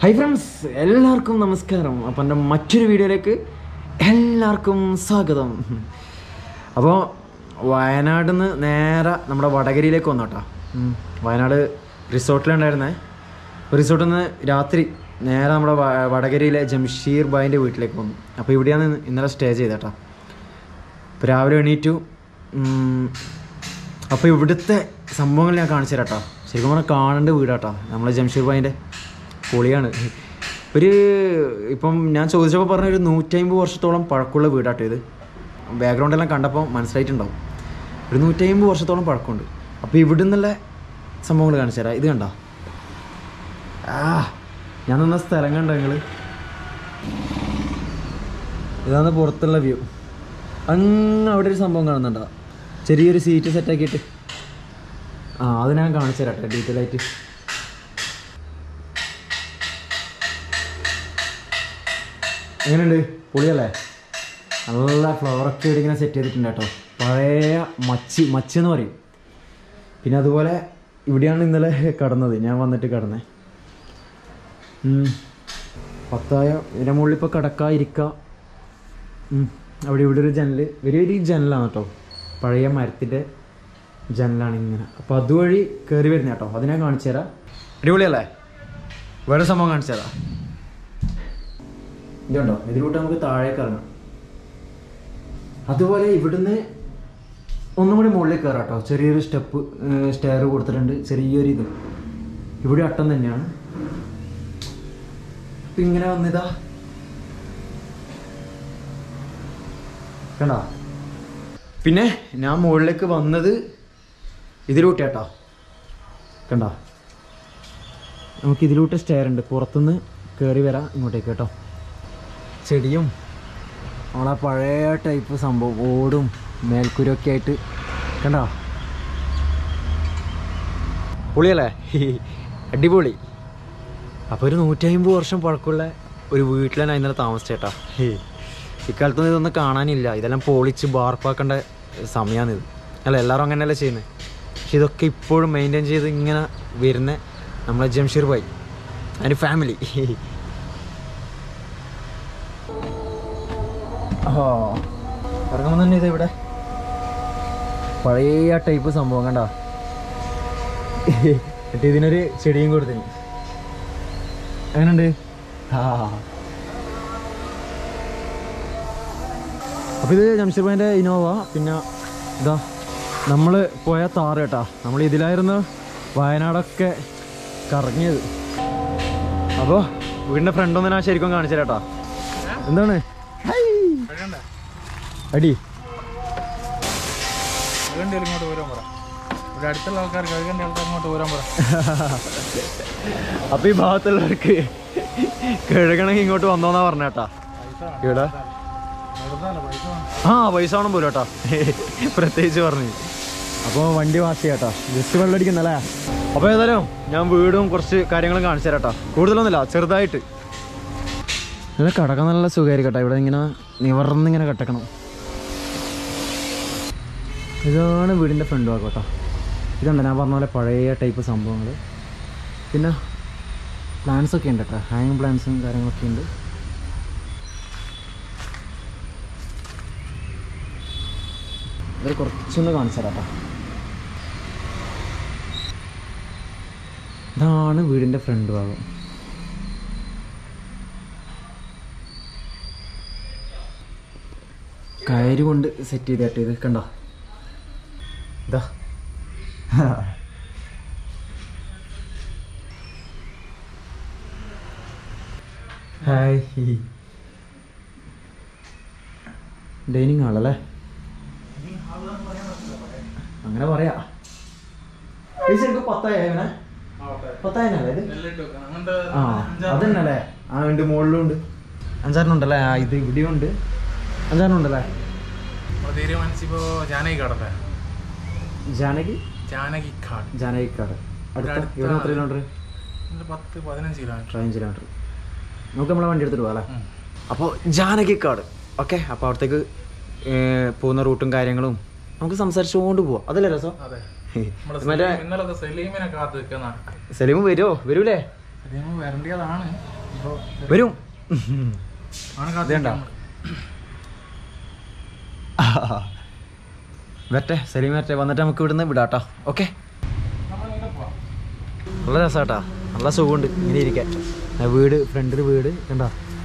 Hi friends എല്ലാവർക്കും നമസ്കാരം അപ്പം എൻ്റെ മറ്റൊരു വീഡിയോയിലേക്ക് എല്ലാവർക്കും സ്വാഗതം അപ്പോൾ വയനാട് നിന്ന് നേരെ നമ്മുടെ വടകരയിലേക്ക് വന്നു കേട്ടോ ഉം. വയനാട് റിസോർട്ടിലുണ്ടായിരുന്നേ റിസോർട്ടിൽ നിന്ന് രാത്രി നേരെ നമ്മുടെ വ- വടകരയിലെ ജംഷീർ ബായിൻ്റെ വീട്ടിലേക്ക് വന്നു അപ്പോൾ ഇവിടെയാണ് ഇന്നലെ സ്റ്റേ ചെയ്തേട്ടാ അപ്പോൾ രാവിലെ എണീറ്റു ഉം, അപ്പോൾ ഇവിടുത്തെ സംഭവങ്ങൾ ഞാൻ കാണിച്ചു തരാം കേട്ടോ ശരിക്കും പറഞ്ഞാൽ കാണേണ്ട വീടാട്ടോ നമ്മളെ ജംഷീർ ബായിൻ്റെ പൊളിയാണ് ഒരു ഇപ്പം ഞാൻ ചോദിച്ചപ്പോൾ പറഞ്ഞ ഒരു നൂറ്റമ്പത് വർഷത്തോളം പഴക്കമുള്ള വീടാട്ടോ ഇത് ബാക്ക്ഗ്രൗണ്ട് എല്ലാം കണ്ടപ്പോൾ മനസ്സിലായിട്ടുണ്ടാവും ഒരു നൂറ്റമ്പത് വർഷത്തോളം പഴക്കമുണ്ട് അപ്പോൾ ഇവിടെ നിന്നുള്ള സംഭവങ്ങൾ കാണിച്ചു തരാം ഇത് കണ്ടോ ആ ഞാൻ നിന്ന സ്ഥലം കണ്ടോ നിങ്ങൾ ഇതാണ് പുറത്തുള്ള വ്യൂ അങ്ങ് അവിടെ ഒരു സംഭവം കാണുന്നുണ്ടോ ചെറിയൊരു സീറ്റ് സെറ്റ് ആക്കിയിട്ട് ആ അത് ഞാൻ കാണിച്ചു തരാട്ടെ ഡീറ്റെയിൽ ആയിട്ട് എങ്ങനെയുണ്ട് പൊളിയല്ലേ നല്ല ഫ്ലവറൊക്കെ ഇവിടെ ഇങ്ങനെ സെറ്റ് ചെയ്തിട്ടുണ്ട് കേട്ടോ പഴയ മച്ച് മച്ച് എന്ന് പറയും പിന്നെ അതുപോലെ ഇവിടെയാണ് ഇന്നലെ കടന്നത് ഞാൻ വന്നിട്ട് കടന്നേ ഉം. പത്തായ ഇതിൻ്റെ മുകളിൽ ഇപ്പോൾ കിടക്ക ഇരിക്കുക ഉം. അവിടെ ഇവിടെ ഒരു ജനൽ വലിയൊരു ജനലാണ് കേട്ടോ പഴയ മരത്തിൻ്റെ ജനലാണ് ഇങ്ങനെ അപ്പോൾ അതുവഴി കയറി വരുന്ന കേട്ടോ അത് ഞാൻ കാണിച്ചു തരാം അടിപൊളിയല്ലേ വേറെ സംഭവം കാണിച്ചു തരാം ഇതുണ്ടോ ഇതിലൂട്ട് നമുക്ക് താഴേക്ക് ഇറങ്ങാം അതുപോലെ ഇവിടുന്ന് ഒന്നും കൂടി മുകളിലേക്ക് കയറാം കേട്ടോ ചെറിയൊരു സ്റ്റെപ്പ് സ്റ്റെയർ കൊടുത്തിട്ടുണ്ട് ചെറിയൊരു ഇത് ഇവിടെ അട്ടം തന്നെയാണ് ഇപ്പം ഇങ്ങനെ വന്നിതാ കണ്ടോ പിന്നെ ഞാൻ മുകളിലേക്ക് വന്നത് ഇതിലൂട്ട് കേട്ടോ കണ്ടോ നമുക്ക് ഇതിലൂട്ട് സ്റ്റെയർ ഉണ്ട് പുറത്തുനിന്ന് കയറി വരാം ഇങ്ങോട്ടേക്ക് കേട്ടോ ചെടിയും നമ്മളെ പഴയ ടൈപ്പ് സംഭവം ഓടും മേൽക്കൂരൊക്കെ ആയിട്ട് കണ്ടോ പൊളിയല്ലേ അടിപൊളി അപ്പോൾ ഒരു നൂറ്റമ്പത് വർഷം പഴക്കമുള്ള ഒരു വീട്ടിലാണ് ഇന്നലെ താമസിച്ചേട്ടാ ഇക്കാലത്തൊന്നും ഇതൊന്നും കാണാനില്ല ഇതെല്ലാം പൊളിച്ച് ബാർപ്പാക്കേണ്ട സമയമാണിത് അല്ല എല്ലാവരും അങ്ങനെയല്ലേ ചെയ്യുന്നത് പക്ഷെ ഇതൊക്കെ ഇപ്പോഴും മെയിൻറ്റെയിൻ ചെയ്ത് ഇങ്ങനെ വരുന്ന നമ്മളെ ജംഷീർ ഭായി അതിൻ്റെ ഫാമിലി ഓ ഇറങ്ങുമ്പോൾ തന്നെ ഇത് ഇവിടെ പഴയ ടൈപ്പ് സംഭവം കണ്ട എന്നിട്ട് ഇതിനൊരു ചെടിയും കൊടുത്തിന് എങ്ങനെയുണ്ട് ആ അപ്പോൾ ഇത് ജംഷീർ ഭായിൻ്റെ ഇനോവ പിന്നെ ഇതാ നമ്മൾ പോയ താറ് കേട്ടാ നമ്മൾ ഇതിലായിരുന്നു വയനാടൊക്കെ കറങ്ങിയത് അപ്പോൾ വീടിൻ്റെ ഫ്രണ്ടൊന്നും ഞാൻ ശരിക്കും കാണിച്ചു തരാം കേട്ടാ എന്താണ് അടി കഴുകണ്ടി ഇങ്ങോട്ട് വരാൻ പറ ഇവിടെ അടുത്തുള്ള ആൾക്കാർ കഴുകണ്ടി ആൾക്കാർ ഇങ്ങോട്ട് വരാൻ പറ അപ്പൊ ഈ ഭാഗത്തുള്ളവർക്ക് കഴുകണമെങ്കിൽ ഇങ്ങോട്ട് വന്നോന്നാ പറഞ്ഞേട്ടാ ഇവിടെ വെറുതെ പൈസ വേണം. ആ പൈസ വേണം പോലും കേട്ടോ പ്രത്യേകിച്ച് പറഞ്ഞു അപ്പോൾ വണ്ടി വാഷ് ചെയ്യാട്ടോ ജസ്റ്റ് വെള്ളം അടിക്കുന്നല്ലേ അപ്പോൾ ഏതായാലും ഞാൻ വീടും കുറച്ച് കാര്യങ്ങളും കാണിച്ചു തരാം കേട്ടോ കൂടുതലൊന്നുമില്ല ചെറുതായിട്ട് നല്ല കിടക്കാൻ നല്ല സുഖമായിരിക്കും കേട്ടോ ഇവിടെ ഇങ്ങനെ നിവർന്നിങ്ങനെ കിടക്കണം ഇതാണ് വീടിൻ്റെ ഫ്രണ്ട് ഭാഗം കേട്ടോ ഇതുണ്ട് ഞാൻ പറഞ്ഞ പോലെ പഴയ ടൈപ്പ് സംഭവങ്ങൾ പിന്നെ പ്ലാൻസ് ഒക്കെ ഉണ്ട് കേട്ടോ ഹാങ് പ്ലാൻസും കാര്യങ്ങളൊക്കെ ഉണ്ട് ഇത് കുറച്ചൊന്ന് കാണിച്ചു തരാം കേട്ടോ ഇതാണ് വീടിൻ്റെ ഫ്രണ്ട് ഭാഗം കയറ് കൊണ്ട് സെറ്റ് ചെയ്തിട്ട് ഇത് കണ്ടോ ഇതാ ഹായ് ഡൈനിങ് ഹാളല്ലേ അങ്ങനെ പറയാ ഈ ശരിക്കും പത്തായ ഇവനെ പത്തായനല്ലേ ഇത് നെല്ലിട്ട് വെക്കണം. അങ്ങനത്തെ ആ അതന്നല്ലേ ആ ഉണ്ട് മുകളിലും ഉണ്ട് അഞ്ചാറിനും ഉണ്ടല്ലേ ആ ഇത് ഇവിടെയും ഉണ്ട് അഞ്ചാറിനും ഉണ്ടല്ലേ നമ്മൾ തീരുമാനിച്ചിപ്പോ ജാനകി കാടത്തെ ജാനകി ജാനകി കാട് ജാനകിക്കാട് അടുത്ത അടുത്ത- ഇവിടെ എത്ര കിലോമീറ്റർ ഇത് പത്ത് പതിനഞ്ച് കിലോമീറ്റർ പതിനഞ്ച് കിലോമീറ്റർ നമുക്ക് നമ്മളെ വണ്ടി എടുത്തിട്ട് പോകാം അല്ലേ അപ്പോൾ ജാനകിക്കാട് ഓക്കെ അപ്പോൾ അവിടത്തേക്ക് ഏ, പോകുന്ന റൂട്ടും കാര്യങ്ങളും നമുക്ക് സംസാരിച്ചുകൊണ്ട് പോവാം അതല്ലേ രസം അതെ ഹേ. നമ്മളെ മറ്റേ സലീം- ഇന്നലത്തെ സലീമിനെ കാത്ത് നിൽക്കുന്ന സലീം വരുമോ വരൂലേ ഇത് നമ്മൾ വരേണ്ടതാണ് ഇപ്പോൾ വരും ആണ് ഇതേണ്ട. വരട്ടെ സലീം വരട്ടെ വന്നിട്ട് നമുക്ക് ഇവിടുന്ന് വിടാട്ടോ ഓക്കെ നല്ല രസാട്ടാ നല്ല സുഖമുണ്ട് ഇങ്ങനെ ഇരിക്കാൻ ആ വീട് ഫ്രണ്ടിൽ വീട് കണ്ടോ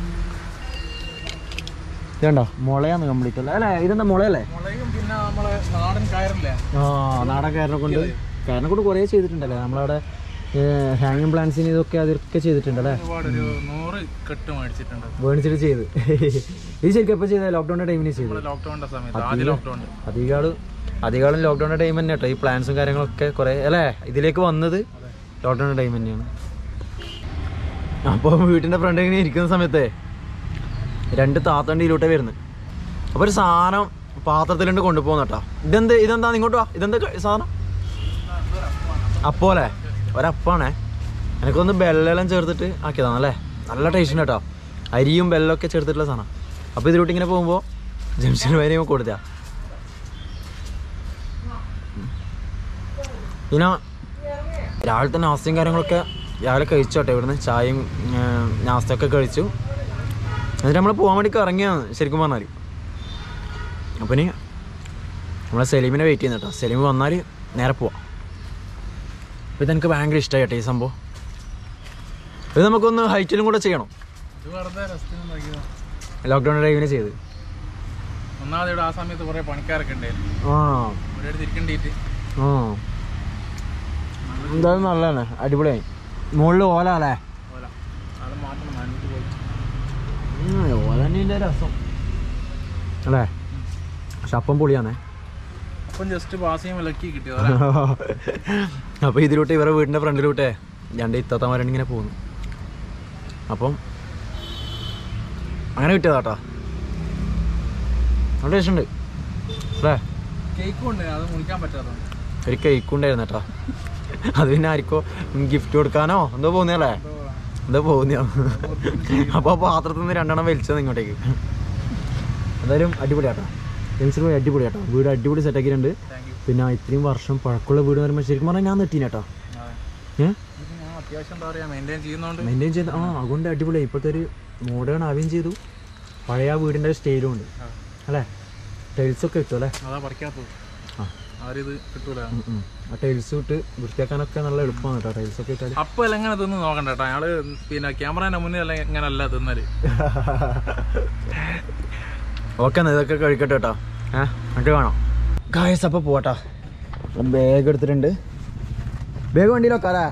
ഇതുണ്ടോ മുളയാന്ന് കംപ്ലീറ്റ് അല്ലേ അല്ലേ ഇതെന്താ മുളയല്ലേ മുളയും പിന്നെ നമ്മളെ നാടൻ കയറില്ലേ ആ നാടൻ കയറിനെ കൊണ്ട് കയറിനെ കൊണ്ട് കുറേ ചെയ്തിട്ടുണ്ടല്ലേ നമ്മളവിടെ ഹാങ്ങിങ് പ്ലാന്റ്സിന് ഇതൊക്കെ അതൊക്കെ ചെയ്തിട്ടുണ്ടല്ലേ ഒരുപാട് ഒരു നൂറ് കെട്ട് മേടിച്ചിട്ടുണ്ട് മേടിച്ചിട്ട് ചെയ്ത് ഇത് ശരിക്കും എപ്പോൾ ചെയ്ത ലോക്ക്ഡൗണിൻ്റെ ടൈമിന് ചെയ്ത് നമ്മുടെ ലോക്ക്ഡൗണിന്റെ സമയത്ത് ആദ്യ ലോക്ക്ഡൗൺ അധികാളും അധികാളും ലോക്ക്ഡൗണിൻ്റെ ടൈം തന്നെ കേട്ടോ ഈ പ്ലാൻസും കാര്യങ്ങളൊക്കെ കുറേ അല്ലേ ഇതിലേക്ക് വന്നത് ലോക്ക്ഡൗണിൻ്റെ ടൈം തന്നെയാണ് അപ്പോൾ വീട്ടിൻ്റെ ഫ്രണ്ട് ഇങ്ങനെ ഇരിക്കുന്ന സമയത്തെ രണ്ട് താത്തണ്ട് ഇതിലോട്ടേ വരുന്നത് അപ്പോൾ ഒരു സാധനം പാത്രത്തിലുണ്ട് കൊണ്ടുപോകുന്ന കേട്ടോ ഇതെന്ത് ഇതെന്താ ഇങ്ങോട്ട് വാ ഇതെന്ത് ക- സാധനം അപ്പോലെ ഒരപ്പാണേ എനിക്കൊന്ന് ബെല്ലെല്ലാം ചേർത്തിട്ട് ആക്കിയതാണ് അല്ലേ നല്ല ടേസ്റ്റ് കേട്ടോ അരിയും ബെല്ലൊക്കെ ചേർത്തിട്ടുള്ള സാധനം അപ്പോൾ ഇതിലോട്ട് ഇങ്ങനെ പോകുമ്പോൾ ജംഷൻ വരെയും കൊടുത്താ പിന്നെ രാവിലത്തെ നാസ്തയും കാര്യങ്ങളൊക്കെ രാവിലെ കഴിച്ചോട്ടെ ഇവിടുന്ന് ചായയും ഏർ, നാസ്തയൊക്കെ കഴിച്ചു എന്നിട്ട് നമ്മൾ പോകാൻ വേണ്ടി ഇറങ്ങിയാണ് ശരിക്കും പറഞ്ഞാൽ അപ്പം ഇനി നമ്മളെ സലീമിനെ വെയിറ്റ് ചെയ്യുന്ന കേട്ടോ സലീം വന്നാൽ നേരെ പോവാം അപ്പോൾ ഇതെനിക്ക് ഭയങ്കര ഇഷ്ടമായി കേട്ടോ ഈ സംഭവം ഇത് നമുക്കൊന്ന് ഹൈറ്റിലും കൂടെ ചെയ്യണം ഇത് വെറുതെ രസത്തിന് നോക്കിയതാ ലോക്ക്ഡൗൺ ടൈമിന് ചെയ്ത് ഒന്നാമത് ഇവിടെ ആ സമയത്ത് കുറെ പണിക്കാരൊക്കെ ഉണ്ടായിരുന്നു ആ ഇവിടെ അടുത്ത് ഇരിക്കണ്ടീട്ട് ആ എന്തായാലും നല്ലതാണ് അടിപൊളിയായി മുകളിൽ ഓല അല്ലേ ഓല അത് മാറ്റണം നനഞ്ഞിട്ട് പോയി ഓല തന്നെ രസം അല്ലേ പക്ഷെ അപ്പം പൊളിയാണേ അപ്പം ജസ്റ്റ് പാസ് ചെയ്യുമ്പോൾ ലക്കി കിട്ടിയത് അപ്പോൾ ഇതിലൂട്ട് ഇവരെ വീടിൻ്റെ ഫ്രണ്ടിലൂട്ടേ രണ്ട് ഇത്താത്തമാരാണ് ഇങ്ങനെ പോകുന്നു അപ്പം അങ്ങനെ കിട്ടിയതാട്ടോ നല്ല ടേസ്റ്റ് ഉണ്ട് അല്ലേ കേക്കും ഉണ്ട് അത് മുറിക്കാൻ പറ്റാത്തതുകൊണ്ട് ഒരു കേക്ക് ഉണ്ടായിരുന്നു കേട്ടോ അത് പിന്നെ ആർക്കോ ഗിഫ്റ്റ് കൊടുക്കാനോ എന്തോ പോകുന്നല്ലേ എന്തോ പോകുന്ന അപ്പോൾ ആ പാത്രത്തിൽ നിന്ന് രണ്ടെണ്ണം വലിച്ചത് ഇങ്ങോട്ടേക്ക് എന്തായാലും അടിപൊളിയാട്ടോ ജെൻസിൽ പോയി അടിപൊളിയാട്ടോ വീട് അടിപൊളി സെറ്റാക്കിയിട്ടുണ്ട് താങ്ക് യു പിന്നെ ഇത്രയും വർഷം പഴക്കമുള്ള വീട് എന്ന് പറയുമ്പോൾ ശരിക്കും പറഞ്ഞാൽ ഞാൻ നെട്ടീന കേട്ടോ ഏഹ് ഇത് ഞാൻ അത്യാവശ്യം എന്താ പറയുക മെയിൻറ്റെയിൻ ചെയ്യുന്നതുകൊണ്ട് മെയിൻറ്റെയിൻ ചെയ്ത് ആ അതുകൊണ്ട് അടിപൊളി ഇപ്പോഴത്തെ ഒരു മോഡേൺ ആവുകയും ചെയ്തു പഴയ ആ വീടിൻ്റെ ഒരു സ്റ്റൈലും ഉണ്ട് ആ. അല്ലേ ടൈൽസൊക്കെ കിട്ടും അല്ലേ അതാ പറിക്കാത്തത് ആ ആരിത് കിട്ടൂല ഉം, ഉം. ആ ടൈൽസ് ഇട്ട് വൃത്തിയാക്കാനൊക്കെ നല്ല എളുപ്പമാണ് കേട്ടോ ടൈൽസൊക്കെ ഇട്ടാൽ അപ്പം എല്ലാം എങ്ങനെ തിന്ന് നോക്കണ്ട കേട്ടോ അയാള് പിന്നെ ക്യാമറേന്റെ മുന്നിൽ എല്ലാം ഇങ്ങനെ അല്ല തിന്നല് ഓക്കെ എന്നാ ഇതൊക്കെ കഴിക്കട്ടെ കേട്ടോ ഏഹ് എന്നിട്ട് കാണാം ഗായസ് അപ്പോൾ പോട്ടാ ബാഗ് എടുത്തിട്ടുണ്ട് ബാഗ് വണ്ടിയിലൊക്കെ അല്ലേ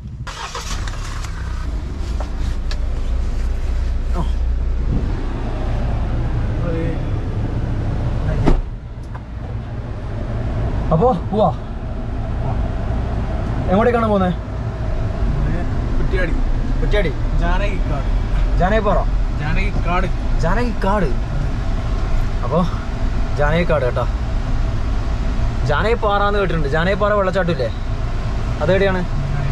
അപ്പോൾ പോവാ എങ്ങോട്ടേക്കാണ് പോകുന്നത് കുറ്റിയാടി കുറ്റിയാടി ജാനകിക്കാട് ജാനകിപ്പാറ ജാനകിക്കാട് ജാനകിക്കാട് അപ്പോൾ ജാനകിക്കാട് കേട്ടോ ജാനകിപ്പാറ എന്ന് കേട്ടിട്ടുണ്ട് ജാനകിപ്പാറ വെള്ളച്ചാട്ടമില്ലേ അതെവിടെയാണ്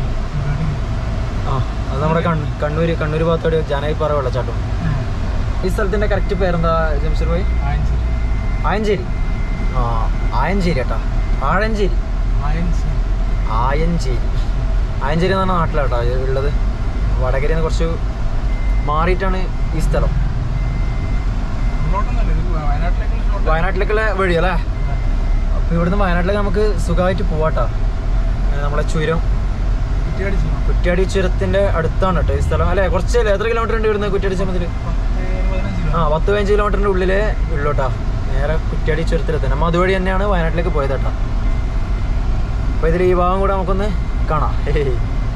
ആ അത് നമ്മുടെ കണ്ണൂർ കണ്ണൂർ കണ്ണൂർ ഭാഗത്തോടെ ജാനകിപ്പാറ വെള്ളച്ചാട്ടം ഈ സ്ഥലത്തിന്റെ കറക്റ്റ് പേരെന്താ ജംഷീർ ഭായി ആയഞ്ചേരി ആയഞ്ചേരി ആ ആയഞ്ചേരി കേട്ടോ ആഴഞ്ചേരി ആയഞ്ചേരി ആയഞ്ചേരി ആയഞ്ചേരി എന്ന് പറഞ്ഞ നാട്ടിലാട്ടോ ഇത് ഉള്ളത് വടകരയിൽ നിന്ന് കുറച്ച് മാറിയിട്ടാണ് ഈ സ്ഥലം ഉള്ളോട്ടൊന്നല്ല ഇത് വയനാട്ടിലേക്ക് ഉള്ളോട്ട്. വയനാട്ടിലേക്കുള്ള വഴി അല്ലേ അപ്പോൾ ഇവിടുന്ന് വയനാട്ടിലേക്ക് നമുക്ക് സുഖമായിട്ട് പോവാട്ടോ ഏ, നമ്മളെ ചുരം കുറ്റിയാടി ചെയ്യണം കുറ്റ്യാടി ചുരത്തിന്റെ അടുത്താണ് കേട്ടോ ഈ സ്ഥലം അല്ലേ കുറച്ച് എത്ര കിലോമീറ്റർ ഉണ്ട് ഇവിടുന്ന് കുറ്റ്യാടി ചുരത്തിൽ പത്ത് പതിനഞ്ച് ആ കിലോ പത്ത് പതിനഞ്ച് കിലോമീറ്ററിന്റെ ഉള്ളില് ഉള്ളൂട്ടാ നേരെ കുറ്റ്യാടി ചുരത്തിലെത്തി നമ്മൾ അതുവഴി തന്നെയാണ് വയനാട്ടിലേക്ക് പോയത് കേട്ടോ അപ്പോൾ ഇതിൽ ഈ ഭാഗം കൂടെ നമുക്കൊന്ന് കാണാം ഹേയ്.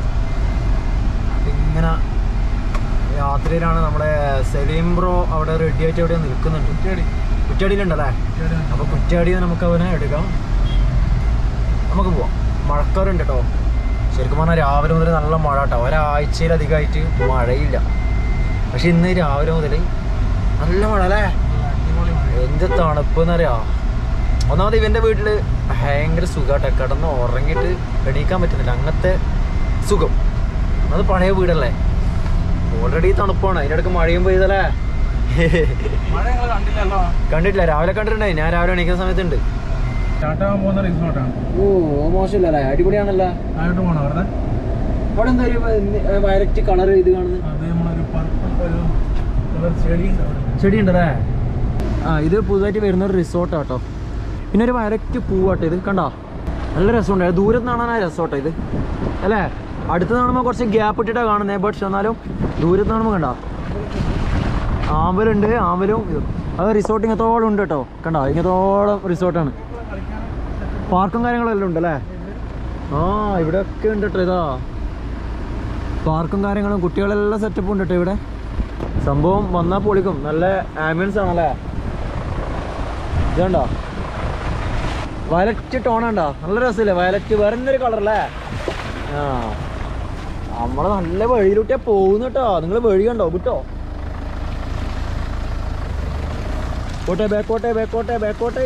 ഇങ്ങനെ രാത്രിയിലാണ് നമ്മുടെ സലീം ബ്രോ അവിടെ റെഡി ആയിട്ട് അവിടെ നിൽക്കുന്നുണ്ട് കുറ്റിയാടി കുറ്റ്യാടിയിലുണ്ടല്ലേ കുറ്റിയാടി അപ്പോൾ കുറ്റ്യാടിയിൽ നമുക്ക് അവനെ എടുക്കാം നമുക്ക് പോവാം മഴക്കാറുണ്ട് കേട്ടോ ശരിക്കും പറഞ്ഞാൽ രാവിലെ മുതൽ നല്ല മഴ കേട്ടോ ഒരാഴ്ചയിലധികമായിട്ട് മഴയില്ല പക്ഷെ ഇന്ന് രാവിലെ മുതൽ നല്ല മഴ അല്ലേ നല്ല അടിപൊളി മഴ എന്ത് തണുപ്പ് എന്നറിയാ ഒന്നാമത് ഇവൻ്റെ വീട്ടിൽ ഭയങ്കര സുഖമാട്ടെ കിടന്ന് ഉറങ്ങിയിട്ട് എണീക്കാൻ പറ്റുന്നില്ല അങ്ങനത്തെ സുഖം അത് പഴയ വീടല്ലേ ഓൾറെഡി തണുപ്പാണ് അതിനിടയ്ക്ക് മഴയും പെയ്തല്ലേ മഴ ഞങ്ങൾ കണ്ടില്ലല്ലോ കണ്ടിട്ടില്ല രാവിലെ കണ്ടിട്ടുണ്ടായി ഞാൻ രാവിലെ എണീക്കുന്ന സമയത്തുണ്ട് സ്റ്റാർട്ടാകാൻ പോകുന്ന റിസോർട്ടാണ് ഓ മോശമില്ലല്ലേ അടിപൊളിയാണല്ലോ ആയിട്ട് പോകണം വെറുതെ അവിടെ എന്താ ഒരു വയലറ്റ് കളർ ഇത് കാണുന്നത് അത് നമ്മളൊരു പർപ്പിൾ ഒരു കളർ ചെടിയുണ്ട് അവിടെ ചെടി ഉണ്ടല്ലേ ആ ഇത് പുതുതായിട്ട് വരുന്ന ഒരു റിസോർട്ട് കേട്ടോ പിന്നെ ഒരു വയലറ്റ് പൂവാട്ടോ ഇത് കണ്ടോ നല്ല രസമുണ്ട് ദൂരത്ത് കാണാൻ ആ രസോട്ടോ ഇത് അല്ലേ അടുത്ത് കാണുമ്പോൾ കുറച്ച് ഗ്യാപ്പ് ഇട്ടിട്ടാണ് കാണുന്നത് ബട്ട് എന്നാലും ദൂരത്ത് കാണുമ്പോൾ കണ്ടോ ആമ്പലുണ്ട് ആമ്പലും ഇതും അത് റിസോർട്ട് ഇങ്ങനത്തോളം ഉണ്ട് കേട്ടോ കണ്ടോ ഇങ്ങനത്തോളം റിസോർട്ടാണ് പാർക്കും കാര്യങ്ങളെല്ലാം ഉണ്ട് അല്ലേ ആ ഇവിടെ ഒക്കെ ഉണ്ട് കേട്ടോ ഇതാ പാർക്കും കാര്യങ്ങളും കുട്ടികളെല്ലാം സെറ്റപ്പ് ഉണ്ട് കേട്ടോ ഇവിടെ സംഭവം വന്നാൽ പൊളിക്കും നല്ല ആംബിയൻസ് ആണല്ലേ ഇതുണ്ടോ വയലറ്റ് ടോൺ ഉണ്ടോ നല്ല രസമില്ലേ വയലറ്റ് വേറെ എന്തൊരു കളർ അല്ലേ ആ നമ്മള് നല്ല വഴിയിലൂട്ടിയാ പോകുന്നു കേട്ടോ നിങ്ങൾ വഴി കണ്ടോ വിട്ടോ കോട്ടെ ബേക്കോട്ടെ ബേക്കോട്ടെ ബേക്കോട്ടെ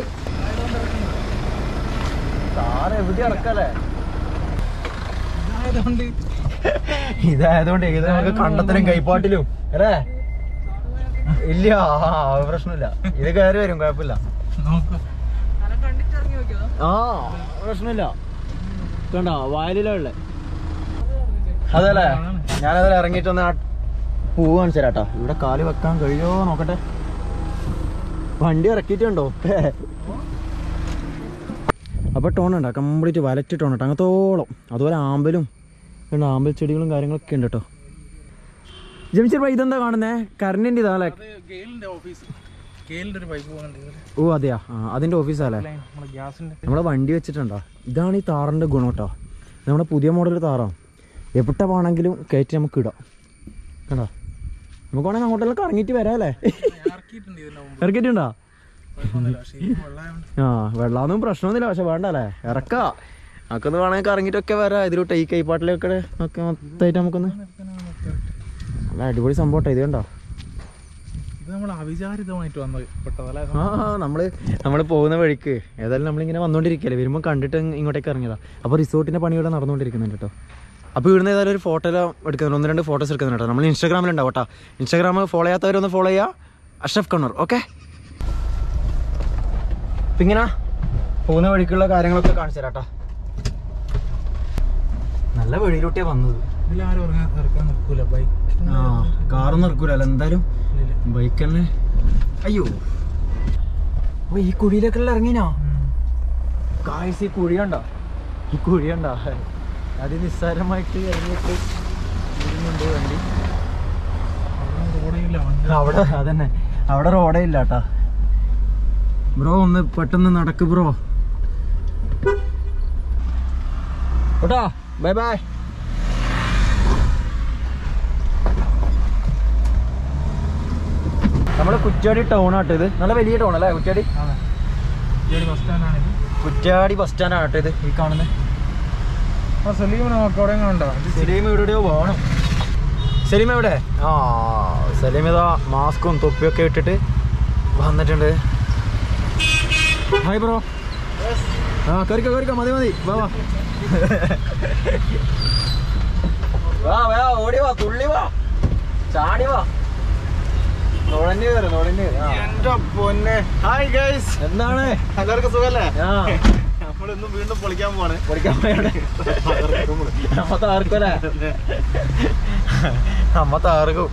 സാറ് എവിടെ ഇറക്കല്ലേ ഇതായതുകൊണ്ട് ഇതായതുകൊണ്ട് ഇത് നമുക്ക് കണ്ടത്തിലും കൈപ്പാട്ടിലും അല്ലേ ഇല്ല ആ പ്രശ്നമില്ല ഇത് കയറി വരും കുഴപ്പമില്ല നോക്ക് ആ പ്രശ്നമില്ല കണ്ടോ വയലിലുള്ള അതല്ലേ ഞാനതിൽ ഇറങ്ങിയിട്ട് ഒന്ന് ആ പൂവ് കാണിച്ചു തരാട്ടോ ഇവിടെ കാല് വെക്കാൻ കഴിയോ നോക്കട്ടെ വണ്ടി ഇറക്കിയിട്ടുണ്ടോ അപ്പോൾ ടോൺ ഉണ്ടോ കംപ്ലീറ്റ് വലറ്റ് ടോൺ കേട്ടോ അങ്ങത്തോളം അതുപോലെ ആമ്പലും ഉണ്ട് ആമ്പൽ ചെടികളും കാര്യങ്ങളൊക്കെ ഉണ്ട് കേട്ടോ ജമിച്ചർ ഭായി ഇതെന്താ കാണുന്നേ കറണ്ടിൻ്റെ ഇതാ അല്ലേ അത് ഗെയിലിന്റെ ഓഫീസ് ഗെയിലിന്റെ ഒരു പൈപ്പ് പോകുന്നുണ്ട് ഓ അതെയാ ആ അതിൻ്റെ ഓഫീസാല്ലേ നമ്മുടെ ഗ്യാസിന്റെ നമ്മളെ വണ്ടി വെച്ചിട്ടുണ്ടോ ഇതാണ് ഈ താറിൻ്റെ ഗുണം കേട്ടോ ഇത് നമ്മുടെ പുതിയ മോഡൽ താറാണ് എവിടെ വേണമെങ്കിലും കയറ്റി നമുക്ക് ഇടാം കണ്ടോ നമുക്ക് വേണമെങ്കിൽ അങ്ങോട്ടെല്ലാം കറങ്ങിയിട്ട് വരാം അല്ലേ ഇറക്കിയിട്ടുണ്ട് ഇതിന്റെ മുമ്പ് ഇറക്കിയിട്ടുണ്ടോ കുഴപ്പമൊന്നുമില്ല. പക്ഷേ ഈ വെള്ളമായോണ്ട് ആ വെള്ളമൊന്നും പ്രശ്നമൊന്നുമില്ല പക്ഷെ വേണ്ട അല്ലേ ഇറക്കാ നമുക്കൊന്ന് വേണമെങ്കിൽ കറങ്ങിയിട്ടൊക്കെ വരാം ഇതിലോട്ട് ഈ കൈപ്പാട്ടിലൊക്കെ ഒക്കെ മൊത്തമായിട്ട് നമുക്കൊന്ന് നിർത്താനാണ് correct. നല്ല അടിപൊളി സംഭവം കേട്ടോ ഇത് കണ്ടോ ഇത് നമ്മൾ അവിചാരിതമായിട്ട് വന്ന് പെട്ടതല്ലേ ആ നമ്മൾ നമ്മൾ പോകുന്ന വഴിക്ക് ഏതായാലും നമ്മളിങ്ങനെ വന്നുകൊണ്ടിരിക്കുകയല്ലേ വരുമ്പോൾ കണ്ടിട്ട് ഇങ് ഇങ്ങോട്ടേക്ക് ഇറങ്ങിയതാ അപ്പോൾ റിസോർട്ടിൻ്റെ പണി ഇവിടെ നടന്നുകൊണ്ടിരിക്കുന്നുണ്ട് കേട്ടോ അപ്പോൾ ഇവിടുന്ന് ഏതായാലും ഒരു ഫോട്ടോ എല്ലാം എടുക്കുന്നുണ്ട് ഒന്ന് രണ്ട് ഫോട്ടോസ് എടുക്കുന്നുണ്ട് കേട്ടോ നമ്മൾ ഇൻസ്റ്റാഗ്രാമിലുണ്ടാവും കേട്ടോ ഇൻസ്റ്റാഗ്രാം ഫോളോ ചെയ്യാത്തവരൊന്ന് ഫോളോ ചെയ്യുക അഷ്റഫ് കണ്ണൂർ ഓക്കെ അപ്പം ഇങ്ങനെ പോകുന്ന വഴിക്കുള്ള കാര്യങ്ങളൊക്കെ കാണിച്ചു തരാം കേട്ടോ നല്ല വഴിയിലൂട്ടിയാണ് വന്നത് ഇതിലാരും ഇറങ്ങാൻ ഇറക്കാൻ നിൽക്കൂല ബൈക്ക് ആ കാറൊന്നും ഇറക്കൂലല്ലോ എന്തായാലും ബൈക്ക് തന്നെ അയ്യോ ഓ ഈ കുഴിയിലൊക്കെ ഇറങ്ങിനാ കാഴ്ച ഈ കുഴി കണ്ടോ ഈ കുഴി കണ്ടോ അത് നിസ്സാരമായിട്ട് ഇറങ്ങിയിട്ട് ഇരുന്നുണ്ട് വണ്ടി റോഡില്ല അവിടെ അതന്നെ അവിടെ റോഡേ ഇല്ല കേട്ടാ ബ്രോ ഒന്ന് പെട്ടെന്ന് നടക്ക് ബ്രോ കേട്ടോ ബൈ ബൈ നമ്മുടെ കുറ്റ്യാടി ടൗൺ ആട്ടോ ഇത് നല്ല വലിയ ടൗൺ അല്ലേ കുറ്റ്യാടി അതെ ഈ ബസ് സ്റ്റാൻഡാണിത് കുറ്റ്യാടി ബസ് സ്റ്റാൻഡ് ആട്ടോ ഇത് ഈ കാണുന്നത് ആ സലീം നമുക്ക് അവിടെ കണ്ടോ സലീം എവിടെയോ പോകണം സലീം എവിടെ ആ സലീം ഇതാ മാസ്കും തൊപ്പിയൊക്കെ ഇട്ടിട്ട് വന്നിട്ടുണ്ട് ഹായ് ബ്രോ ആ കയറിക്കോ കയറിക്കോ മതി മതി വാ വാ വാ വാ ഓടി വാ തുള്ളി വാ ചാടി വാ നുഴഞ്ഞു കയറി നുഴഞ്ഞു കയറി ആ. എന്റെ പൊന്നെ ഹായ് ഗൈസ് എന്താണ് എല്ലാവർക്കും സുഖല്ലേ ആ നമ്മളിന്നും വീണ്ടും പൊളിക്കാൻ പോവാണ് പഠിക്കാൻ പോയാണ് നമ്മ താർക്കല്ലേ നമ്മ താർക്കും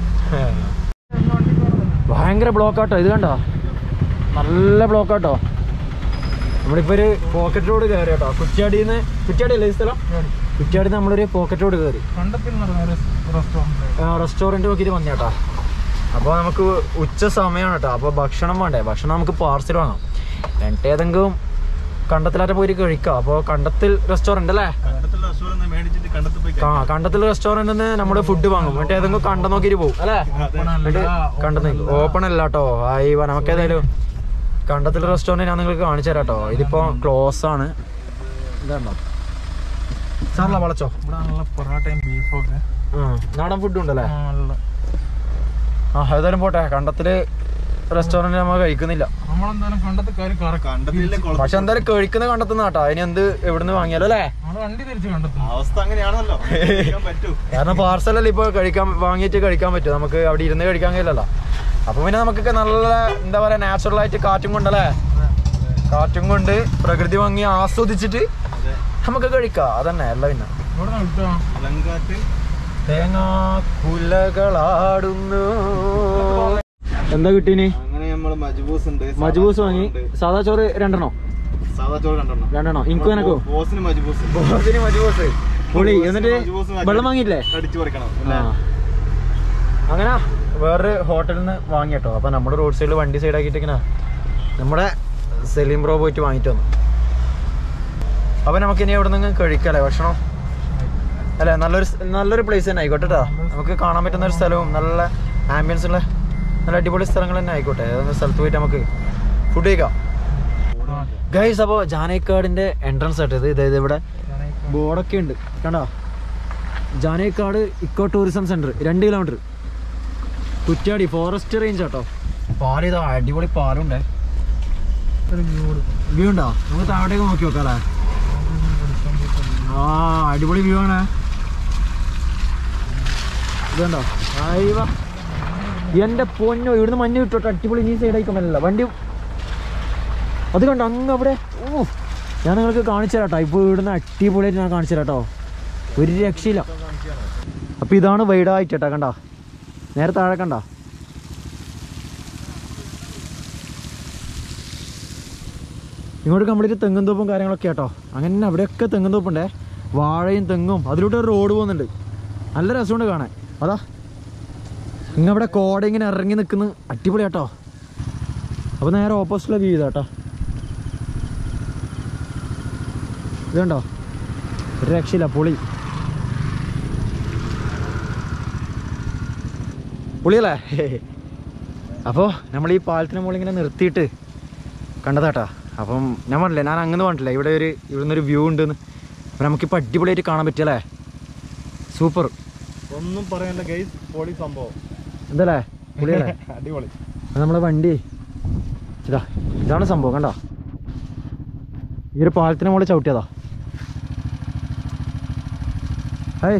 ഭയങ്കര ബ്ലോക്ക് ആട്ടോ ഇത് കണ്ടോ നല്ല ബ്ലോക്ക് ആട്ടോ നമ്മളിപ്പോ ഒരു പോക്കറ്റ് റോഡ് കയറി കേട്ടോ കുറ്റ്യാടിന്ന് കുറ്റ്യാടി അല്ലേ ഈ സ്ഥലം കുറ്റ്യാടി നമ്മളൊരു പോക്കറ്റ് റോഡ് കയറി കണ്ടത്തിൽ നടന്ന റെസ്റ്റോറൻറ്റ് റെസ്റ്റോറൻറ്റ് നോക്കിയിട്ട് വന്നു കേട്ടോ അപ്പോൾ നമുക്ക് ഉച്ച സമയമാണ് കേട്ടോ അപ്പോൾ ഭക്ഷണം വേണ്ടേ ഭക്ഷണം നമുക്ക് പാർസൽ വാങ്ങാം എന്നിട്ട് ഏതെങ്കിലും കണ്ടത്തിലാറ്റ പോയിട്ട് കഴിക്കാം അപ്പോൾ കണ്ടത്തിൽ റെസ്റ്റോറൻറ്റ് അല്ലേ കണ്ടത്തിൽ റെസ്റ്റോറൻറ്റ് മേടിച്ചിട്ട് കണ്ടത്തിൽ പോയി ആ കണ്ടത്തിൽ റെസ്റ്റോറൻറ്റിൽ നിന്ന് നമ്മൾ ഫുഡ് വാങ്ങും എന്നിട്ട് ഏതെങ്കിലും കണ്ടം നോക്കിയിട്ട് പോകും അല്ലേ എന്നിട്ട് കണ്ടം ഓപ്പൺ അല്ല കേട്ടോ ആയി നമുക്ക് ഏതായാലും കണ്ടത്തിൽ റെസ്റ്റോറൻറ്റ് ഞാൻ നിങ്ങൾക്ക് കാണിച്ചു തരാം കേട്ടോ ഇതിപ്പോ ക്ലോസ് ആണ് ഇതാണോ സാറില്ല വളച്ചോ ഇവിടെ നല്ല പൊറാട്ടയും ബീഫൊക്കെ നാടൻ ഫുഡ് ഉണ്ടല്ലേ നല്ല ആ ഏതായാലും പോട്ടെ കണ്ടത്തില് റെസ്റ്റോറൻറ്റ് നമ്മൾ കഴിക്കുന്നില്ല നമ്മളെന്തായാലും കണ്ടത്തിൽ കാര്യം കണ്ടത്തിലെ പക്ഷെ എന്തായാലും കഴിക്കുന്ന കണ്ടെത്തുന്ന കേട്ടോ അതിന് എന്ത് എവിടുന്ന് വാങ്ങിയാലോ അല്ലേ നമ്മള് വണ്ടി തിരിച്ച് കണ്ടെത്തും അവസ്ഥ അങ്ങനെയാണല്ലോ പറ്റൂ കാരണം പാർസലല്ലേ ഇപ്പോൾ കഴിക്കാൻ വാങ്ങിയിട്ട് കഴിക്കാൻ പറ്റും നമുക്ക് അവിടെ ഇരുന്ന് കഴിക്കാൻ കഴിയില്ലല്ലോ അപ്പൊ പിന്നെ നമുക്കൊക്കെ നല്ല എന്താ പറയാ നാച്ചുറൽ ആയിട്ട് കാറ്റും കൊണ്ടല്ലേ കാറ്റും കൊണ്ട് പ്രകൃതി ഭംഗി ആസ്വദിച്ചിട്ട് നമുക്ക് കഴിക്കാം അതന്നെ അല്ല പിന്നെ ഇവിടെ നിർത്താ ഇളങ്കാറ്റ് തേങ്ങാ കുലകളാടുന്നു എന്താ കിട്ടീനി അങ്ങനെ നമ്മള് മജ്ബൂസ് ഉണ്ട് സാദാ മജ്ബൂസ് വാങ്ങി ചോറുണ്ട്. സാദാ ചോറ് രണ്ടെണ്ണോ സാദാ ചോറ് രണ്ടെണ്ണം രണ്ടെണ്ണോ ഇൻകു എനക്കോ ബോസിന് മജ്ബൂസ് ഉണ്ട്. ബോസിന് മജ്ബൂസ് പുളി ബോസിന് എന്നിട്ട് മജ്ബൂസ് വാങ്ങി. വെള്ളം വാങ്ങിയില്ലേ കടിച്ചു പറിക്കണം ആ. അങ്ങനെ വേറൊരു ഹോട്ടലിൽ നിന്ന് വാങ്ങി കേട്ടോ അപ്പൊ നമ്മുടെ റോഡ് സൈഡിൽ വണ്ടി സൈഡ് ആക്കിയിട്ട് ഇങ്ങനെ നമ്മുടെ സെലീം ബ്രോ പോയിട്ട് വാങ്ങിട്ട് വന്നു അപ്പൊ നമുക്ക് ഇനി എവിടെ നിന്ന് കഴിക്കാല്ലേ ഭക്ഷണം അല്ലെ നല്ലൊരു സ്- നല്ലൊരു പ്ലേസ് തന്നെ ആയിക്കോട്ടെ കേട്ടോ നമുക്ക് കാണാൻ പറ്റുന്ന ഒരു സ്ഥലവും നല്ല ആംബിയൻസ് ഉള്ള നല്ല അടിപൊളി സ്ഥലങ്ങൾ തന്നെ ആയിക്കോട്ടെ ഏതെങ്കിലും സ്ഥലത്ത് പോയിട്ട് നമുക്ക് ഫുഡ് കഴിക്കാം ഗൈസ് അപ്പോൾ ജാനേക്കാടിന്റെ എൻട്രൻസ് ആയിട്ട് ഇത് ഇത് ഇവിടെ ബോർഡൊക്കെ ഉണ്ട് കണ്ടോ ജാനേക്കാട് ഇക്കോ ടൂറിസം സെന്റർ രണ്ട് kilometre Kuttiady forest range auto പാല് ഇതാ അടിപൊളി പാലുണ്ടേ ഒരു വ്യൂ വ്യൂ ഉണ്ടോ നമുക്ക് താഴോട്ടേക്ക് നോക്കി നോക്കാം അല്ലേ ആ അടിപൊളി വ്യൂ ആണ് ഇതുണ്ടോ അയ്യവ എന്റെ പൊന്നോ ഇവിടുന്ന് മഞ്ഞ് കിട്ടോട്ടെ അടിപൊളി നീ സൈഡ് ആയിക്കൊണ്ടല്ല വണ്ടി അത് കണ്ടോ അങ്ങ് അവിടെ ഓ ഞാൻ നിങ്ങൾക്ക് കാണിച്ചു തരാട്ടോ ഇപ്പോൾ ഇവിടുന്ന് അടിപൊളിയായിട്ട് ഞാൻ കാണിച്ചു തരാട്ടോ ഒരു രക്ഷയില്ല അപ്പൊ ഇതാണ് വൈഡായിട്ട് കേട്ടോ കണ്ട നേരെ താഴെ കണ്ട ഇങ്ങോട്ട് കംപ്ലീറ്റ് തെങ്ങും തോപ്പും കാര്യങ്ങളൊക്കെ കേട്ടോ അങ്ങനെ അവിടെയൊക്കെ തെങ്ങും തോപ്പുണ്ടേ വാഴയും തെങ്ങും അതിലൂടെ ഒരു റോഡ് പോകുന്നുണ്ട് നല്ല രസമുണ്ട് കാണാൻ അതാ ഇങ്ങ അവിടെ കോട ഇങ്ങനെ ഇറങ്ങി നിൽക്കുന്ന അടിപൊളി കേട്ടോ അപ്പോൾ നേരെ ഓപ്പോസിറ്റുള്ള വ്യൂ ചെയ്താ കേട്ടോ ഇതുണ്ടോ ഒരു രക്ഷയില്ല പൊളി പൊളിയല്ലേ അപ്പോൾ നമ്മൾ ഈ പാലത്തിന് മുകളിൽ ഇങ്ങനെ നിർത്തിയിട്ട് കണ്ടതാട്ടാ അപ്പം ഞാൻ പറഞ്ഞില്ലേ ഞാൻ അങ്ങനെ പറഞ്ഞില്ല ഇവിടെ ഒരു ഇവിടുന്ന് ഒരു വ്യൂ ഉണ്ടെന്ന് അപ്പം നമുക്കിപ്പോൾ അടിപൊളിയായിട്ട് കാണാൻ പറ്റിയല്ലേ സൂപ്പർ ഒന്നും പറയാനില്ല ഗൈസ് പൊളി സംഭവം എന്തല്ലേ പൊളിയല്ലേ അടിപൊളി അത് നമ്മളെ വണ്ടി ഇതാ ഇതാണ് സംഭവം കണ്ടോ ഈ ഒരു പാലത്തിന് മുകളിൽ ചവിട്ടിയതാ ഹേയ്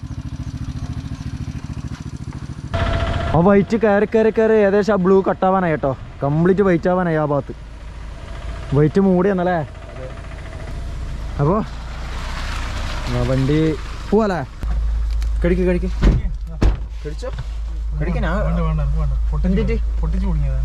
ആ വൈറ്റ് കയറി കയറി കയറി ഏകദേശം ആ ബ്ലൂ കട്ടാവാനായി കേട്ടോ കംപ്ലീറ്റ് വൈറ്റ് ആവാനായി ആ ഭാഗത്ത് വൈറ്റ് മൂടിയെന്നല്ലേ അപ്പോൾ വണ്ടി പോവാല്ലേ കഴിക്ക് കഴിക്ക് കഴിച്ചോ കഴിക്കാനാ വേണ്ട വേണ്ട എനിക്ക് വേണ്ട പൊട്ടിച്ച് എന്തിട്ട്? പൊട്ടിച്ച് കുടുങ്ങിയതാണ്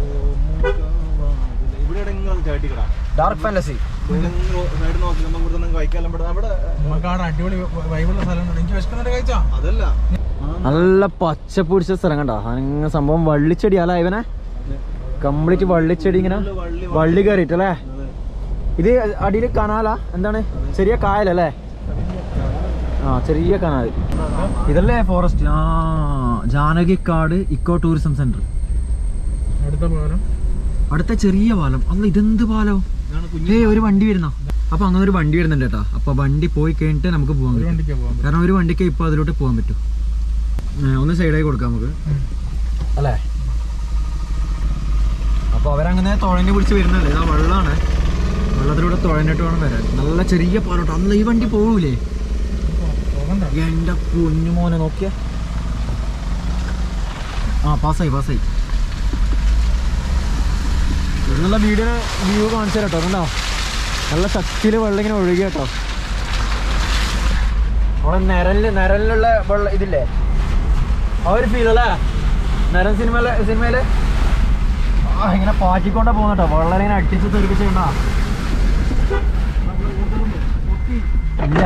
ഇവിടെ എവിടെയെങ്കിലും ചാട്ടിക്കടാ ഡാർക്ക് ഫാൻറ്റസി സൈഡ് നോക്കി നമ്മൾ ഇവിടെ നിന്ന് കഴിക്കാനും പെടുന്ന അവിടെ നമുക്ക് അവിടെ അടിപൊളി വൈബുള്ള സ്ഥലമുണ്ട് എനിക്ക് വിശക്കുന്നുണ്ട് കഴിച്ചാ അതല്ല നല്ല പച്ച പിടിച്ച സ്ഥലം കണ്ടോ അങ്ങനെ സംഭവം വള്ളിച്ചെടി അല്ല ഇവനെ കംപ്ലീറ്റ് വള്ളിച്ചെടി ഇങ്ങനെ വള്ളി കയറിയിട്ടല്ലേ ഇത് അടിയിൽ കനാലാ എന്താണ് ചെറിയ കായലല്ലേ ആ ചെറിയ കനാൽ ഇതല്ലേ ഫോറസ്റ്റ് ആ ജാനകിക്കാട് ഇക്കോ ടൂറിസം സെന്റർ അടുത്ത പാലം അടുത്ത ചെറിയ പാലം അല്ല ഇതെന്ത് പാലോ ഇതാണ് കുഞ്ഞു ഏയ് ഒരു വണ്ടി വരുന്നോ അപ്പൊ അങ്ങനെ ഒരു വണ്ടി വരുന്നുണ്ട് കേട്ടോ അപ്പൊ വണ്ടി പോയി കഴിഞ്ഞിട്ട് നമുക്ക് പോകാൻ ഒരു പറ്റും വണ്ടിക്ക് പോകാൻ പറ്റും കാരണം ഒരു വണ്ടിക്ക് ഇപ്പൊ അതിലോട്ട് പോകാൻ പറ്റും ഏ, ഒന്ന് സൈഡായി കൊടുക്കാം നമുക്ക് ഉം. അല്ലേ അപ്പൊ അവരങ്ങനെ തുഴഞ്ഞു പിടിച്ച് വരുന്നല്ലേ ഇതാ വെള്ളമാണ് വെള്ളത്തിലൂടെ തുഴഞ്ഞിട്ട് വേണം വരാൻ നല്ല ചെറിയ പാലോട്ടോ അന്ന് ഈ വണ്ടി പോകൂലേ പോകണ്ട എന്റെ കുഞ്ഞു മോനെ നോക്കിയ ആ പാസ്സായി പാസ്സായി ഇവിടുന്നുള്ള വീഡിയോ വ്യൂ കാണിച്ചു കേട്ടോ കണ്ടോ നല്ല ശക്തിയിൽ വെള്ളം ഇങ്ങനെ ഒഴുകി കേട്ടോ നമ്മളെ നിരലില് നിരലിലുള്ള വെള്ളം ഇതില്ലേ ആ ഒരു ഫീൽ അല്ലേ നരൻ സിനിമയിലെ സിനിമയില് ആ ഇങ്ങനെ പാറ്റിക്കൊണ്ടാ പോകുന്നട്ടോ വെള്ളം ഇങ്ങനെ അടിച്ച് തെറിപ്പിച്ചുണ്ടാ ഇല്ല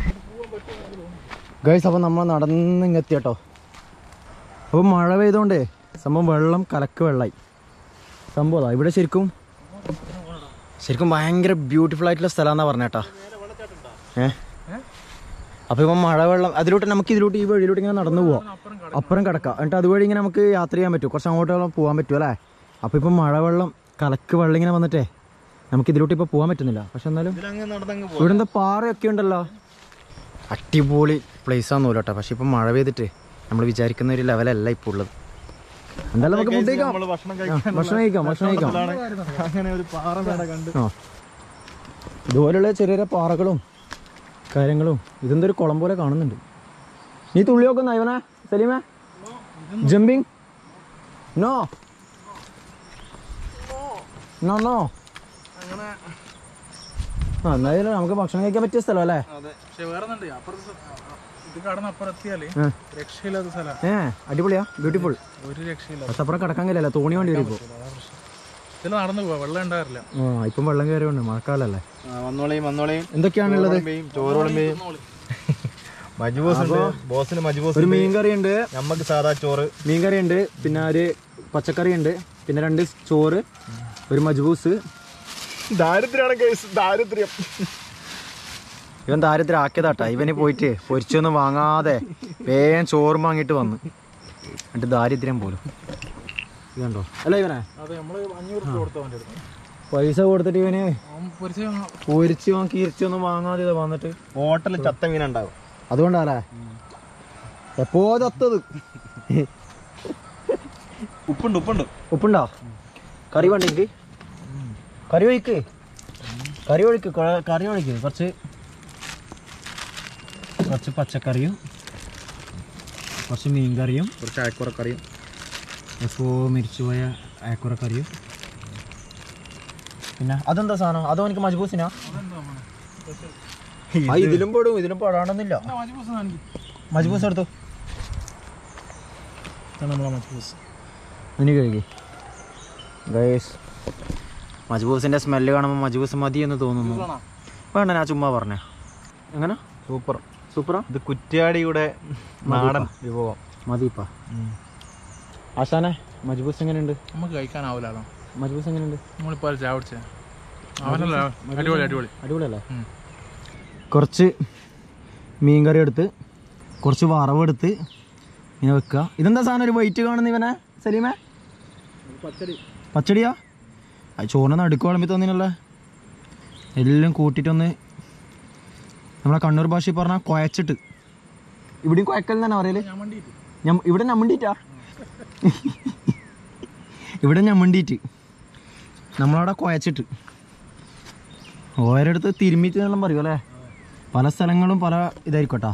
ഗൈസ് അപ്പോൾ നമ്മൾ നടന്ന് ഇങ്ങെത്തി കേട്ടോ അപ്പോൾ മഴ പെയ്തോണ്ടേ സംഭവം വെള്ളം കലക്ക് വെള്ളമായി സംഭവം അതാ ഇവിടെ ശരിക്കും ശരിക്കും ഭയങ്കര ബ്യൂട്ടിഫുൾ ആയിട്ടുള്ള സ്ഥലമാണെന്നാ പറഞ്ഞേട്ടാ ഏ അപ്പോൾ ഇപ്പം മഴവെള്ളം അതിലോട്ട് നമുക്ക് ഇതിലോട്ട് ഈ വഴിയിലോട്ട് ഇങ്ങനെ നടന്നു പോവാം അപ്പുറം കിടക്കാം എന്നിട്ട് അതുവഴി ഇങ്ങനെ നമുക്ക് യാത്ര ചെയ്യാൻ പറ്റും കുറച്ച് അങ്ങോട്ട് പോകാൻ പറ്റും അല്ലേ അപ്പോൾ ഇപ്പം മഴവെള്ളം കലക്ക് വെള്ളം ഇങ്ങനെ വന്നിട്ടേ നമുക്ക് ഇതിലോട്ട് ഇപ്പോൾ പോകാൻ പറ്റുന്നില്ല പക്ഷെ എന്നാലും ഇതിലങ്ങ് നടന്നങ്ങ് ഇവിടെ എന്താ പാറയൊക്കെ ഉണ്ടല്ലോ അടിപൊളി പ്ലേസ് ആണെന്ന് കേട്ടോ പക്ഷെ ഇപ്പം മഴ പെയ്തിട്ട് നമ്മൾ വിചാരിക്കുന്ന ഒരു ലെവലല്ല ഇപ്പോൾ ഉള്ളത് എന്തായാലും നമുക്ക് ഫുഡ് കഴിക്കാം നമ്മള് ഭക്ഷണം ആ, കഴിക്കാൻ ഭക്ഷണം കഴിക്കാം ഭക്ഷണം കഴിക്കാം അങ്ങനെ ഒരു പാറ മേട കണ്ട് ആ ഇതുപോലെയുള്ള ചെറിയ ചെറിയ പാറകളും കാര്യങ്ങളും ഇതെന്തൊരു കുളം പോലെ കാണുന്നുണ്ട് നീ തുള്ളി നോക്കുന്ന ഇവനെ സലീമേ ജമ്പിങ് നോ നോ നോ ആ എന്നാലും നമുക്ക് ഭക്ഷണം കഴിക്കാൻ പറ്റിയ സ്ഥലം അല്ലേ അതെ പക്ഷെ വേറെ ഒന്നുണ്ട് അപ്പുറത്ത് സ- ഇത് കടന്ന് അപ്പുറം എത്തിയാല് ആ. രക്ഷയില്ലാത്ത സ്ഥലമാണ് ഏ അടിപൊളിയാ ബ്യൂട്ടിഫുൾ ഒരു രക്ഷയില്ല പക്ഷെ അപ്പുറം കിടക്കാൻ കഴിയില്ല തോണി വേണ്ടി വരും ഇപ്പോൾ അതാ പ്രശ്നം ഇതിൽ നടന്നു പോവാ വെള്ളം ഉണ്ടാകാറില്ല ആ ഇപ്പം വെള്ളം കയറിയുണ്ട് മഴക്കാലല്ലേ വന്നോളയും വന്നോളയും എന്തൊക്കെയാണുള്ളത് ചോറ് വിളമ്പയും മജ്ബൂസ് ഉണ്ട് ബോസിന് മജ്ബൂസ് ഒരു മീൻ കറി ഉണ്ട് നമ്മക്ക് സാധാ ചോറ് മീൻ കറി ഉണ്ട് പിന്നെ ഒരു പച്ചക്കറി ഉണ്ട് പിന്നെ രണ്ട് ചോറ് ഒരു മജ്ബൂസ് ദാരിദ്ര്യാണ് കേസ് ദാരിദ്ര്യം ഇവൻ ദാരിദ്ര്യം ആക്കിയതാട്ടാ ഇവന് പോയിട്ട് പൊരിച്ചൊന്നും വാങ്ങാതെ വേഗം ചോറും വാങ്ങിയിട്ട് വന്നു എന്നിട്ട് ദാരിദ്ര്യം പോലും ഇതുണ്ടോ അല്ല ഇവനെ അതെ നമ്മള് അഞ്ഞൂറ് രൂപ കൊടുത്താൽ വേണ്ടി എടുക്കും പൈസ കൊടുത്തിട്ട് ഇവന് അവൻ പരിചയം പൊരിച്ച് വാങ്ങി കിരിച്ചൊന്നും വാങ്ങാതെ ഇതാ വന്നിട്ട് ഹോട്ടലിൽ ചത്ത മീൻ ഉണ്ടാവും അതുകൊണ്ടാലേ എപ്പോ ചത്തത് ഉപ്പുണ്ട് ഉപ്പുണ്ട് ഉപ്പുണ്ടോ കറി വേണ്ട എനിക്ക് കറി ഒഴിക്ക് കറി ഒഴിക്ക് കൊ- കറി ഒഴിക്ക് കുറച്ച് കുറച്ച് പച്ചക്കറിയും കുറച്ച് മീൻ കറിയും കുറച്ച് അയക്കുറക്കറിയും എപ്പോ മരിച്ചു പോയ അയക്കുറക്കറിയും പിന്നെ അതെന്താ സാധനം അതോ എനിക്ക് മജ്ബൂസിനാ ആ ഇതിലും പെടും ഇതിലും പെടാണെന്നില്ല മജ്ബൂസ് കാണിക്കും മജ്ബൂസ് എടുത്തു ഇതാണ് നമ്മളെ മജ്ബൂസ് ഇനി കഴുകി ഗൈസ് മജ്ബൂസിന്റെ സ്മെല്ല് കാണുമ്പോൾ മജ്ബൂസ് മതി എന്ന് തോന്നുന്നു വേണ്ട ഞാൻ ചുമ്മാ പറഞ്ഞ എങ്ങനെ സൂപ്പർ സൂപ്പറാ ഇത് കുറ്റ്യാടിയുടെ നാടൻ വിഭവം മതിപ്പാ ആശാനെ മജ്ബൂസ് എങ്ങനെയുണ്ട് നമുക്ക് കഴിക്കാനാവില്ലാണോ മജ്ബൂസ് എങ്ങനെയുണ്ട് നമ്മളിപ്പോൾ ചായ കുടിച്ചേ അവനല്ല അടിപൊളി അടിപൊളി അടിപൊളിയല്ലേ ഉം. കുറച്ച് മീൻ കറി എടുത്ത് കുറച്ച് വറവെടുത്ത് ഇങ്ങനെ വെക്കുക ഇതെന്താ സാധനം ഒരു വൈറ്റ് കാണുന്ന ഇവനെ സലീമേ പച്ചടിയാ അത് ചോറിന് നടുക്ക് വിളമ്പി തന്നിനല്ലേ എല്ലാം കൂട്ടിയിട്ടൊന്ന് നമ്മളെ കണ്ണൂർ ഭാഷയിൽ പറഞ്ഞാൽ കുഴച്ചിട്ട് ഇവിടെയും കുഴക്കൽ തന്നെ പറയല് ഞാൻ വണ്ടിയിട്ട് ഞം- ഇവിടെ ഞമ്മണ്ടിട്ടാ ഇവിടെ ഞമ്മണ്ടിട്ട് നമ്മളവിടെ കുഴച്ചിട്ട് ഓരോരുത്ത് തിരുമ്മിട്ട് എന്നെല്ലാം പറയും അല്ലേ പല സ്ഥലങ്ങളും പല ഇതായിരിക്കട്ടാ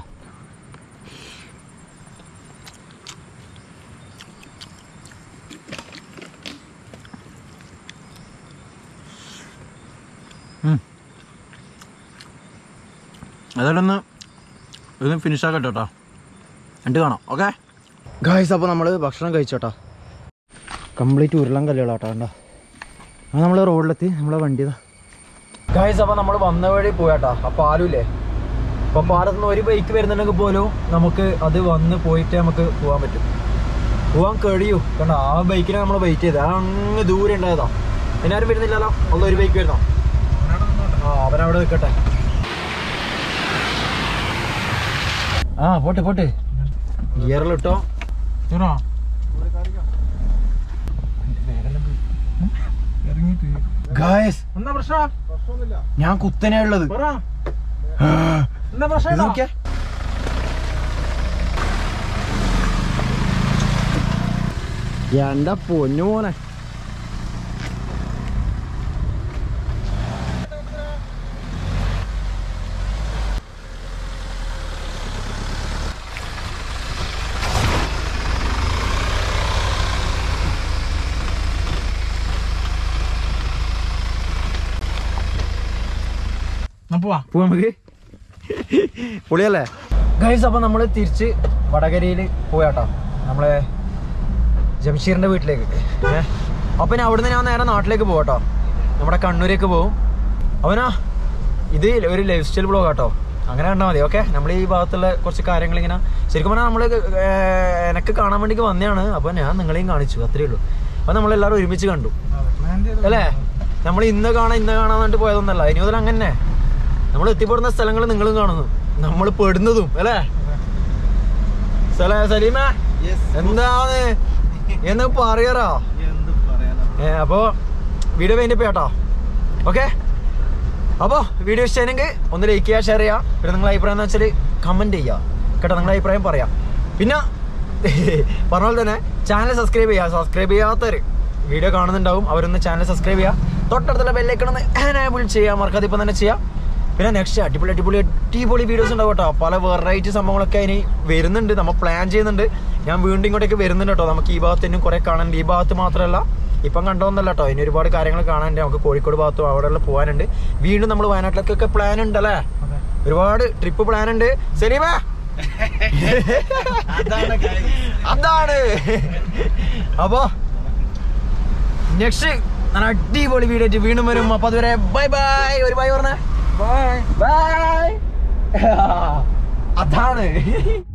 അതോടൊന്ന് ഇതൊന്ന് ഫിനിഷ് ആക്കട്ടെ കേട്ടോ എന്നിട്ട് കാണാം ഓക്കെ ഗായ്സ് അപ്പോൾ നമ്മൾ ഭക്ഷണം കഴിച്ചോട്ടാ കംപ്ലീറ്റ് ഉരുളൻ കല്ലുകളാട്ടോ കണ്ടോ അത് നമ്മൾ റോഡിലെത്തി നമ്മളെ വണ്ടി ഗായ്സ് അപ്പോൾ നമ്മൾ വന്ന വഴി പോയാട്ടാ ആ പാലുമില്ലേ അപ്പോൾ പാലത്ത് നിന്ന് ഒരു ബൈക്ക് വരുന്നുണ്ടെങ്കിൽ പോലും നമുക്ക് അത് വന്ന് പോയിട്ട് നമുക്ക് പോകാൻ പറ്റും പോകാൻ കഴിയൂ കണ്ടോ ആ ബൈക്കിനെ നമ്മൾ വെയിറ്റ് ചെയ്ത് അങ്ങ് ദൂരെ ഉണ്ടായതാ പിന്നെ ആരും വരുന്നില്ലല്ലോ ഉള്ള ഒരു ബൈക്ക് വരുന്നോ ആ അവനവിടെ നിൽക്കട്ടെ ആ പോട്ടെ പോട്ടെ ഗിയറിലിട്ടോ ചെറോ ഇറങ്ങിയിട്ട് ഗായസ് എന്താ പ്രശ്നം ഞാൻ കുത്തനെ ഉള്ളത് പറ എന്താ പ്രശ്നം ഇത് നോക്കിയേ എന്റെ പൊന്നു മോനെ എന്നാ പോവാ പോവാ നമുക്ക് പൊളിയല്ലേ ഗൈസ് അപ്പൊ നമ്മള് തിരിച്ച് വടകരയിൽ പോയാട്ടോ നമ്മളെ ജംഷീറിന്റെ വീട്ടിലേക്ക് ഏഹ് അപ്പൊ ഞാൻ അവിടുന്ന് ഞാൻ നേരെ നാട്ടിലേക്ക് പോകട്ടോ നമ്മുടെ കണ്ണൂരേക്ക് പോകും അവനാ ഇത് ഒരു ലൈഫ് സ്റ്റൈൽ ബ്ലോഗ് ആട്ടോ അങ്ങനെ കണ്ടാൽ മതി ഓക്കെ നമ്മൾ ഈ ഭാഗത്തുള്ള കുറച്ച് കാര്യങ്ങൾ ഇങ്ങനെ ശരിക്കും പറഞ്ഞാൽ നമ്മൾ എനക്ക് കാണാൻ വേണ്ടി വന്നതാണ് അപ്പോൾ ഞാൻ നിങ്ങളെയും കാണിച്ചു അത്രേ ഉള്ളൂ അപ്പോൾ നമ്മളെല്ലാവരും ഒരുമിച്ച് കണ്ടു പ്ലാൻ ചെയ്ത് അല്ലേ നമ്മൾ ഇന്ന് കാണാൻ ഇന്ന് കാണാൻ വേണ്ടി പോയതൊന്നല്ല ഇനി മുതൽ അങ്ങനെ നമ്മൾ എത്തിപ്പെടുന്ന സ്ഥലങ്ങൾ നിങ്ങളും കാണുന്നു നമ്മൾ പെടുന്നതും അല്ലേ സല- സലീമ എന്താണ് എന്ന് പറയറാ എന്ത് പറയാനാ ഏ അപ്പോ വീഡിയോ വേണ്ടി കേട്ടോ ഓക്കെ അപ്പോൾ വീഡിയോ ഇഷ്ടമാണെങ്കിൽ ഒന്ന് ലൈക്ക് ചെയ്യുക ഷെയർ ചെയ്യുക പിന്നെ നിങ്ങളുടെ അഭിപ്രായം എന്ന് വെച്ചാൽ കമൻറ്റ് ചെയ്യുക കേട്ടോ നിങ്ങളുടെ അഭിപ്രായം പറയാം പിന്നെ പറഞ്ഞ പോലെ തന്നെ ചാനൽ സബ്സ്ക്രൈബ് ചെയ്യുക സബ്സ്ക്രൈബ് ചെയ്യാത്തവർ വീഡിയോ കാണുന്നുണ്ടാവും അവരൊന്ന് ചാനൽ സബ്സ്ക്രൈബ് ചെയ്യുക തൊട്ടടുത്തുള്ള ബെല്ലൈക്കണമെന്ന് എനേബിൾ ചെയ്യുക മറക്കാതെ ഇപ്പം തന്നെ ചെയ്യാം പിന്നെ നെക്സ്റ്റ് അടിപൊളി അടിപൊളി അടിപൊളി വീഡിയോസ് ഉണ്ടാവും കേട്ടോ പല വെറൈറ്റി സംഭവങ്ങളൊക്കെ ഇനി വരുന്നുണ്ട് നമ്മൾ പ്ലാൻ ചെയ്യുന്നുണ്ട് ഞാൻ വീണ്ടും ഇങ്ങോട്ടേക്ക് വരുന്നുണ്ട് കേട്ടോ നമുക്ക് ഈ ഭാഗത്ത് തന്നെ കുറേ കാണാനുണ്ട് ഈ ഭാഗത്ത് മാത്രമല്ല ഇപ്പം കണ്ടോന്നല്ല കേട്ടോ ഇനി ഒരുപാട് കാര്യങ്ങൾ കാണാനുണ്ട് നമുക്ക് കോഴിക്കോട് ഭാഗത്തും അവിടെ പോകാനുണ്ട് വീണ്ടും നമ്മൾ വയനാട്ടിലേക്കൊക്കെ പ്ലാൻ ഉണ്ടല്ലേ ഒരുപാട് ട്രിപ്പ് പ്ലാൻ ഉണ്ട് സലീമ അതാണ് അപ്പോ നെക്സ്റ്റ് നല്ല അടിപൊളി വീഡിയോ ആയിട്ട് വീണ്ടും വരും അപ്പൊ അതുവരെ ബൈ ബൈ ഒരു ബൈ പറഞ്ഞ ബൈ ബൈ അതാണ്